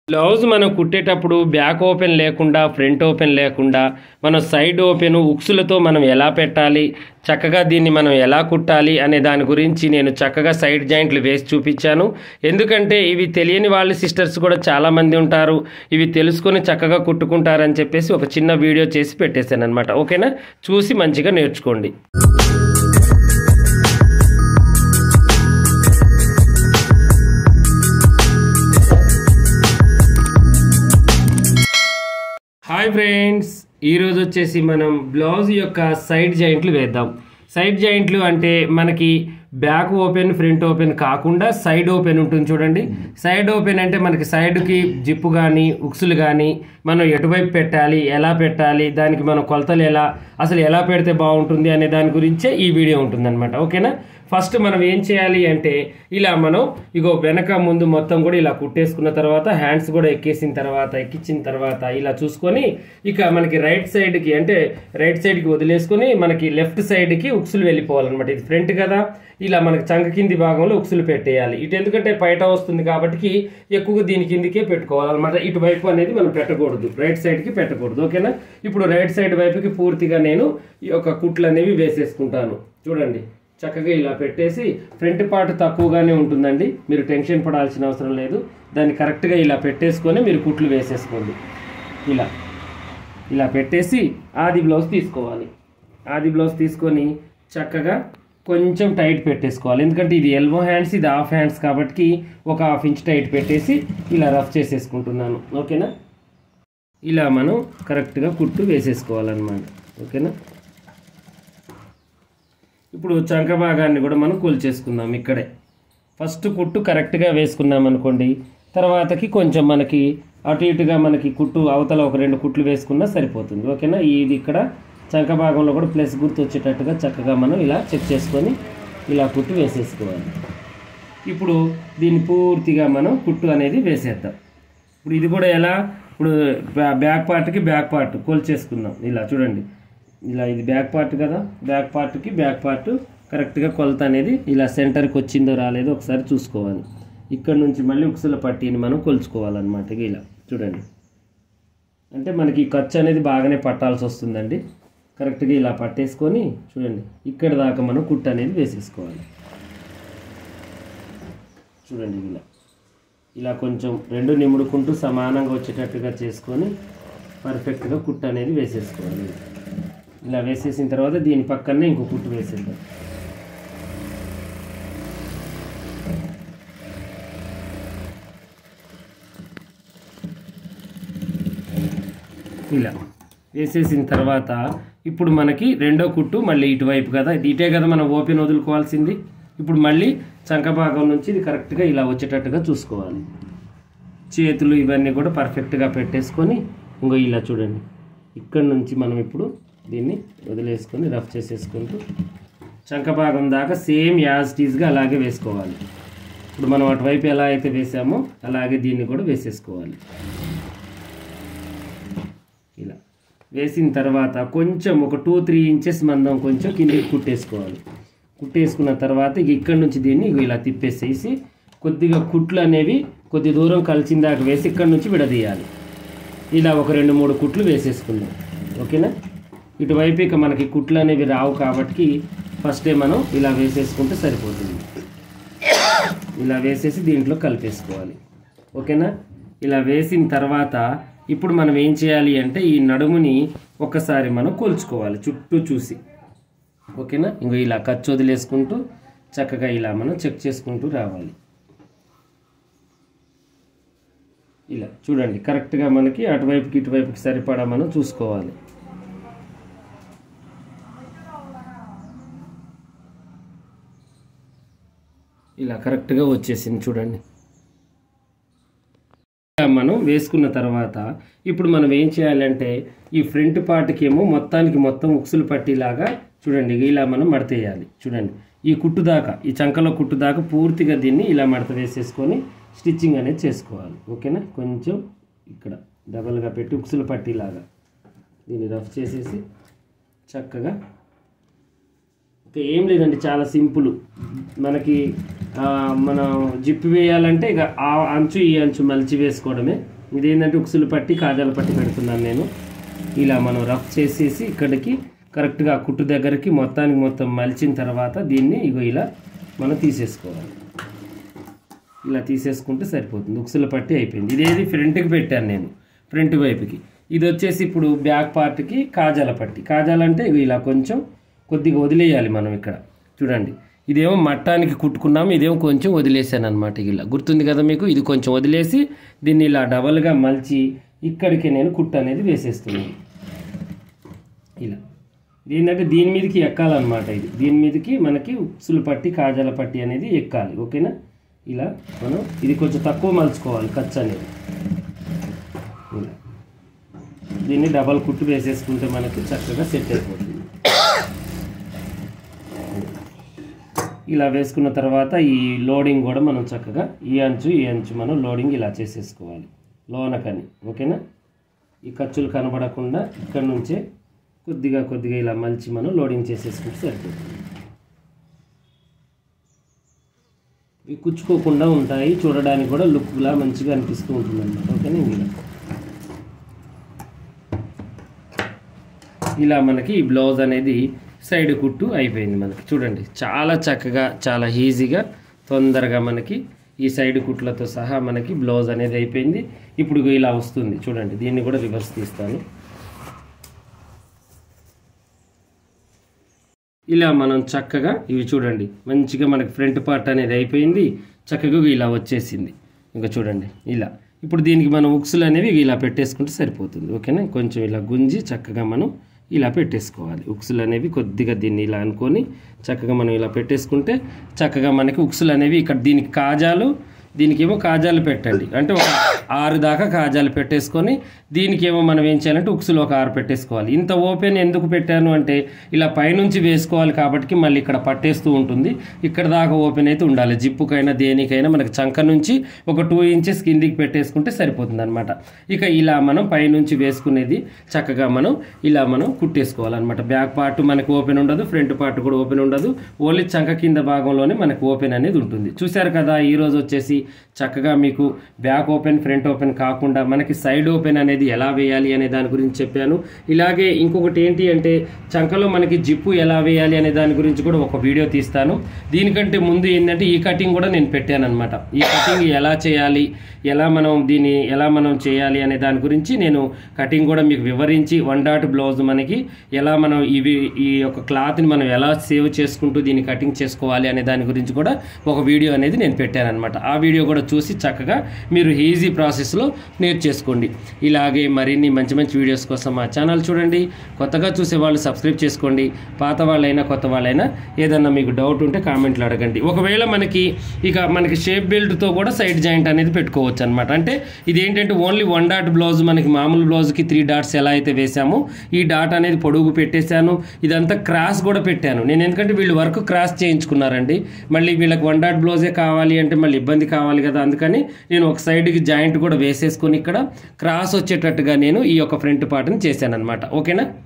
blouse మనం కుట్టేటప్పుడు back open లేకుండా ఫ్రంట్ ఓపెన్ లేకుండా మనం సైడ్ ఓపెన్ ఉక్సులతో మనం ఎలా పెట్టాలి చక్కగా దీన్ని మనం ఎలా కుట్టాలి అనే దాని గురించి నేను చక్కగా సైడ్ జాయింట్లు వేసి చూపించాను ఎందుకంటే ఇవి తెలియని వాళ్ళ సిస్టర్స్ కూడా చాలామంది ఉంటారు ఇవి తెలుసుకొని చక్కగా కుట్టుకుంటారని చెప్పేసి ఒక చిన్న వీడియో చేసి పెట్టేశాను అనమాట ఓకేనా చూసి మంచిగా నేర్చుకోండి హాయ్ ఫ్రెండ్స్ ఈరోజు వచ్చేసి మనం బ్లౌజ్ యొక్క సైడ్ జాయింట్లు వేద్దాం సైడ్ జాయింట్లు అంటే మనకి బ్యాక్ ఓపెన్ ఫ్రంట్ ఓపెన్ కాకుండా సైడ్ ఓపెన్ ఉంటుంది చూడండి సైడ్ ఓపెన్ అంటే మనకి సైడ్కి జిప్పు కానీ ఉక్సులు కానీ మనం ఎటువైపు పెట్టాలి ఎలా పెట్టాలి దానికి మనం కొలతలు ఎలా అసలు ఎలా పెడితే బాగుంటుంది అనే దాని గురించే ఈ వీడియో ఉంటుంది ఓకేనా ఫస్ట్ మనం ఏం చేయాలి అంటే ఇలా మనం ఇగో వెనక ముందు మొత్తం కూడా ఇలా కుట్టేసుకున్న తర్వాత హ్యాండ్స్ కూడా ఎక్కేసిన తర్వాత ఎక్కించిన తర్వాత ఇలా చూసుకొని ఇక మనకి రైట్ సైడ్కి అంటే రైట్ సైడ్కి వదిలేసుకొని మనకి లెఫ్ట్ సైడ్కి ఉక్సులు వెళ్ళిపోవాలన్నమాట ఇది ఫ్రంట్ కదా ఇలా మనకి చంక కింది భాగంలో ఉక్సులు పెట్టేయాలి ఇటు ఎందుకంటే బయట వస్తుంది కాబట్టి ఎక్కువగా దీని కిందికే పెట్టుకోవాలన్నమాట ఇటువైపు అనేది మనం పెట్టకూడదు రైట్ సైడ్కి పెట్టకూడదు ఓకేనా ఇప్పుడు రైట్ సైడ్ వైపుకి పూర్తిగా నేను ఈ యొక్క కుట్లు అనేవి వేసేసుకుంటాను చూడండి చక్కగా ఇలా పెట్టేసి ఫ్రంట్ పార్ట్ తక్కువగానే ఉంటుందండి మీరు టెన్షన్ పడాల్సిన అవసరం లేదు దాన్ని కరెక్ట్గా ఇలా పెట్టేసుకొని మీరు కుట్లు వేసేసుకోండి ఇలా ఇలా పెట్టేసి ఆది బ్లౌజ్ తీసుకోవాలి ఆది బ్లౌజ్ తీసుకొని చక్కగా కొంచెం టైట్ పెట్టేసుకోవాలి ఎందుకంటే ఇది ఎల్బో హ్యాండ్స్ ఇది హాఫ్ హ్యాండ్స్ కాబట్టి ఒక హాఫ్ ఇంచ్ టైట్ పెట్టేసి ఇలా రఫ్ చేసేసుకుంటున్నాను ఓకేనా ఇలా మనం కరెక్ట్గా కుట్టు వేసేసుకోవాలన్నమాట ఓకేనా ఇప్పుడు చంక భాగాన్ని కూడా మనం కొలిచేసుకుందాం ఇక్కడే ఫస్ట్ కుట్టు కరెక్ట్గా వేసుకున్నాం అనుకోండి తర్వాతకి కొంచెం మనకి అటు ఇటుగా మనకి కుట్టు అవతల ఒక రెండు కుట్లు వేసుకున్నా సరిపోతుంది ఓకేనా ఇది ఇక్కడ చంక భాగంలో కూడా ప్లస్ గుర్తు వచ్చేటట్టుగా చక్కగా మనం ఇలా చెక్ చేసుకొని ఇలా కుట్టు వేసేసుకోవాలి ఇప్పుడు దీన్ని పూర్తిగా మనం కుట్టు అనేది వేసేద్దాం ఇప్పుడు ఇది కూడా ఎలా ఇప్పుడు బ్యా- బ్యాక్ పార్ట్కి బ్యాక్ పార్ట్ కొలిచేసుకుందాం ఇలా చూడండి ఇలా ఇది బ్యాక్ పార్ట్ కదా బ్యాక్ పార్ట్కి బ్యాక్ పార్ట్ కరెక్ట్గా కొలత అనేది ఇలా సెంటర్కి వచ్చిందో రాలేదో ఒకసారి చూసుకోవాలి ఇక్కడ నుంచి మళ్ళీ ఉక్సుల పట్టీని మనం కొలుచుకోవాలన్నమాట ఇక ఇలా చూడండి అంటే మనకి ఈ ఖర్చు అనేది బాగానే పట్టాల్సి వస్తుందండి కరెక్ట్గా ఇలా పట్టేసుకొని చూడండి ఇక్కడ దాకా మనం కుట్టు అనేది వేసేసుకోవాలి చూడండి ఇలా ఇలా కొంచెం రెండు నిముడుకుంటూ సమానంగా వచ్చేటట్టుగా చేసుకొని పర్ఫెక్ట్గా కుట్టు అనేది వేసేసుకోవాలి ఇలా వేసేసిన తర్వాత దీని పక్కనే ఇంకో కుట్టు వేసేద్దాం ఇలా వేసేసిన తర్వాత ఇప్పుడు మనకి రెండో కుట్టు మళ్ళీ ఇటువైపు కదా ఇటే కదా మనం ఓపెన్ వదులుకోవాల్సింది ఇప్పుడు మళ్ళీ చంక భాగం నుంచి ఇది కరెక్ట్గా ఇలా వచ్చేటట్టుగా చూసుకోవాలి చేతులు ఇవన్నీ కూడా పర్ఫెక్ట్గా పెట్టేసుకొని ఇంకో ఇలా చూడండి ఇక్కడ నుంచి మనం ఇప్పుడు దీన్ని వదిలేసుకొని రఫ్ చేసేసుకుంటూ చంక భాగం దాకా సేమ్ యాజ్ టీజ్గా అలాగే వేసుకోవాలి ఇప్పుడు మనం అటువైపు ఎలా అయితే వేసామో అలాగే దీన్ని కూడా వేసేసుకోవాలి ఇలా వేసిన తర్వాత కొంచెం ఒక టూ త్రీ ఇంచెస్ మందం కొంచెం కిందికి కుట్టేసుకోవాలి కుట్టేసుకున్న తర్వాత ఇక ఇక్కడ నుంచి దీన్ని ఇగో ఇలా తిప్పేసేసి కొద్దిగా కుట్లు అనేవి కొద్ది దూరం కలిసిన దాకా వేసి ఇక్కడ నుంచి విడదీయాలి ఇలా ఒక రెండు మూడు కుట్లు వేసేసుకుందాం ఓకేనా ఇటువైపు ఇక మనకి కుట్లు అనేవి రావు కాబట్టి ఫస్టే మనం ఇలా వేసేసుకుంటే సరిపోతుంది ఇలా వేసేసి దీంట్లో కలిపేసుకోవాలి ఓకేనా ఇలా వేసిన తర్వాత ఇప్పుడు మనం ఏం చేయాలి అంటే ఈ నడుముని ఒకసారి మనం కొలుచుకోవాలి చుట్టూ చూసి ఓకేనా ఇంకో ఇలా ఖర్చు వదిలేసుకుంటూ చక్కగా ఇలా మనం చెక్ చేసుకుంటూ రావాలి ఇలా చూడండి కరెక్ట్గా మనకి అటువైపుకి ఇటువైపుకి సరిపడా మనం చూసుకోవాలి ఇలా కరెక్ట్గా వచ్చేసింది చూడండి ఇలా మనం వేసుకున్న తర్వాత ఇప్పుడు మనం ఏం చేయాలంటే ఈ ఫ్రంట్ పార్ట్కి ఏమో మొత్తానికి మొత్తం ఉక్సులు పట్టిలాగా చూడండి ఇలా మనం మడతేయాలి చూడండి ఈ కుట్టు దాకా ఈ చంకలో కుట్టు దాకా పూర్తిగా దీన్ని ఇలా మడత వేసేసుకొని స్టిచ్చింగ్ అనేది చేసుకోవాలి ఓకేనా కొంచెం ఇక్కడ డబల్గా పెట్టి ఉక్సులు పట్టిలాగా దీన్ని రఫ్ చేసేసి చక్కగా ఇక ఏం లేదండి చాలా సింపుల్ మనకి ఆ, మనం జిప్పు వేయాలంటే ఇక ఆ అంచు ఈ అంచు మలిచి వేసుకోవడమే ఇదేంటంటే ఉక్సులు పట్టి కాజాలు పట్టి పెడుతున్నాను నేను ఇలా మనం రఫ్ చేసేసి ఇక్కడికి కరెక్ట్గా ఆ కుట్టు దగ్గరికి మొత్తానికి మొత్తం మలిచిన తర్వాత దీన్ని ఇగో ఇలా మనం తీసేసుకోవాలి ఇలా తీసేసుకుంటే సరిపోతుంది ఉక్సులు పట్టి అయిపోయింది ఇదేది ఫ్రంట్కి పెట్టాను నేను ఫ్రంట్ వైపుకి ఇది వచ్చేసి ఇప్పుడు బ్యాక్ పార్ట్కి కాజాల పట్టి కాజాలంటే ఇగో ఇలా కొంచెం కొద్దిగా వదిలేయాలి మనం ఇక్కడ చూడండి ఇదేమో మట్టానికి కుట్టుకున్నాము ఇదేమో కొంచెం వదిలేసాను అనమాట ఇలా గుర్తుంది కదా మీకు ఇది కొంచెం వదిలేసి దీన్ని ఇలా డబల్గా మలిచి ఇక్కడికి నేను కుట్టు అనేది వేసేస్తున్నాను ఇలా ఇది ఏంటంటే దీని మీదకి ఎక్కాలన్నమాట ఇది దీని మీదకి మనకి ఉక్సులు పట్టి కాజాల పట్టి అనేది ఎక్కాలి ఓకేనా ఇలా మనం ఇది కొంచెం తక్కువ మలుచుకోవాలి ఖర్చు అనేది ఇలా దీన్ని డబల్ కుట్టు వేసేసుకుంటే మనకి చక్కగా సెట్ అయిపోతుంది ఇలా వేసుకున్న తర్వాత ఈ లోడింగ్ కూడా మనం చక్కగా ఈ అంచు ఈ అంచు మనం లోడింగ్ ఇలా చేసేసుకోవాలి లోనకని ఓకేనా ఈ ఖర్చులు కనబడకుండా ఇక్కడ నుంచే కొద్దిగా కొద్దిగా ఇలా మలిచి మనం లోడింగ్ చేసేసుకుంటే సరిపోతుంది ఇవి కుచ్చుకోకుండా ఉంటాయి చూడడానికి కూడా లుక్లా మంచిగా అనిపిస్తూ ఉంటుంది అన్నమాట ఓకేనా ఇలా ఇలా మనకి ఈ బ్లౌజ్ అనేది సైడ్ కుట్టు అయిపోయింది మనకి చూడండి చాలా చక్కగా చాలా ఈజీగా తొందరగా మనకి ఈ సైడ్ కుట్లతో సహా మనకి బ్లౌజ్ అనేది అయిపోయింది ఇప్పుడు ఇగో ఇలా వస్తుంది చూడండి దీన్ని కూడా రివర్స్ తీస్తాను ఇలా మనం చక్కగా ఇవి చూడండి మంచిగా మనకి ఫ్రంట్ పార్ట్ అనేది అయిపోయింది చక్కగా ఇలా వచ్చేసింది ఇంకా చూడండి ఇలా ఇప్పుడు దీనికి మనం ఉక్సులు అనేవి ఇలా పెట్టేసుకుంటే సరిపోతుంది ఓకేనా కొంచెం ఇలా గుంజి చక్కగా మనం ఇలా పెట్టేసుకోవాలి ఉక్సులు అనేవి కొద్దిగా దీన్ని ఇలా అనుకొని చక్కగా మనం ఇలా పెట్టేసుకుంటే చక్కగా మనకి ఉక్సులు అనేవి ఇక్కడ దీనికి కాజాలు దీనికేమో కాజాలు పెట్టండి అంటే ఒక ఆరు దాకా కాజాలు పెట్టేసుకొని దీనికేమో మనం ఏం చేయాలంటే ఉక్సులు ఒక ఆరు పెట్టేసుకోవాలి ఇంత ఓపెన్ ఎందుకు పెట్టాను అంటే ఇలా పైనుంచి వేసుకోవాలి కాబట్టి మళ్ళీ ఇక్కడ పట్టేస్తూ ఉంటుంది ఇక్కడ దాకా ఓపెన్ అయితే ఉండాలి జిప్పుకైనా దేనికైనా మనకి చంక నుంచి ఒక టూ ఇంచెస్ కిందికి పెట్టేసుకుంటే సరిపోతుంది అనమాట ఇక ఇలా మనం పైనుంచి వేసుకునేది చక్కగా మనం ఇలా మనం కుట్టేసుకోవాలన్నమాట బ్యాక్ పార్ట్ మనకి ఓపెన్ ఉండదు ఫ్రంట్ పార్ట్ కూడా ఓపెన్ ఉండదు ఓన్లీ చంక కింద భాగంలోనే మనకి ఓపెన్ అనేది ఉంటుంది చూశారు కదా ఈ రోజు వచ్చేసి చక్కగా మీకు బ్యాక్ ఓపెన్ ఫ్రంట్ ఓపెన్ కాకుండా మనకి సైడ్ ఓపెన్ అనేది ఎలా వేయాలి అనే దాని గురించి చెప్పాను ఇలాగే ఇంకొకటి ఏంటి అంటే చంకలో మనకి జిప్పు ఎలా వేయాలి అనే దాని గురించి కూడా ఒక వీడియో తీస్తాను దీనికంటే ముందు ఏంటంటే ఈ కటింగ్ కూడా నేను పెట్టాను అనమాట ఈ కటింగ్ ఎలా చేయాలి ఎలా మనం దీన్ని ఎలా మనం చేయాలి అనే దాని గురించి నేను కటింగ్ కూడా మీకు వివరించి వన్ డాట్ బ్లౌజ్ మనకి ఎలా మనం ఇవి ఈ యొక్క క్లాత్ని మనం ఎలా సేవ్ చేసుకుంటూ దీన్ని కటింగ్ చేసుకోవాలి అనే దాని గురించి కూడా ఒక వీడియో అనేది నేను పెట్టాను అనమాట ఆ వీడియో కూడా చూసి చక్కగా మీరు ఈజీ ప్రాసెస్లో నేర్చేసుకోండి ఇలాగే మరిన్ని మంచి మంచి వీడియోస్ కోసం మా ఛానల్ చూడండి కొత్తగా చూసే వాళ్ళు సబ్స్క్రైబ్ చేసుకోండి పాత వాళ్ళైనా కొత్త వాళ్ళైనా ఏదన్నా మీకు డౌట్ ఉంటే కామెంట్లు అడగండి ఒకవేళ మనకి ఇక మనకి షేప్ బెల్ట్తో కూడా సైడ్ జాయింట్ అనేది పెట్టుకోవచ్చు అనమాట అంటే ఇది ఏంటంటే ఓన్లీ వన్ డాట్ బ్లౌజ్ మనకి మామూలు బ్లౌజ్కి త్రీ డాట్స్ ఎలా అయితే వేసామో ఈ డాట్ అనేది పొడుగు పెట్టేశాను ఇదంతా క్రాస్ కూడా పెట్టాను నేను ఎందుకంటే వీళ్ళు వర్క్ క్రాస్ చేయించుకున్నారండి మళ్ళీ వీళ్ళకి వన్ డాట్ బ్లౌజే కావాలి అంటే మళ్ళీ ఇబ్బంది కావాలి కదా అందుకని నేను ఒక సైడ్కి జాయింట్ కూడా వేసేసుకొని ఇక్కడ క్రాస్ వచ్చేటట్టుగా నేను ఈ యొక్క ఫ్రంట్ పార్ట్ని చేశాను అనమాట ఓకేనా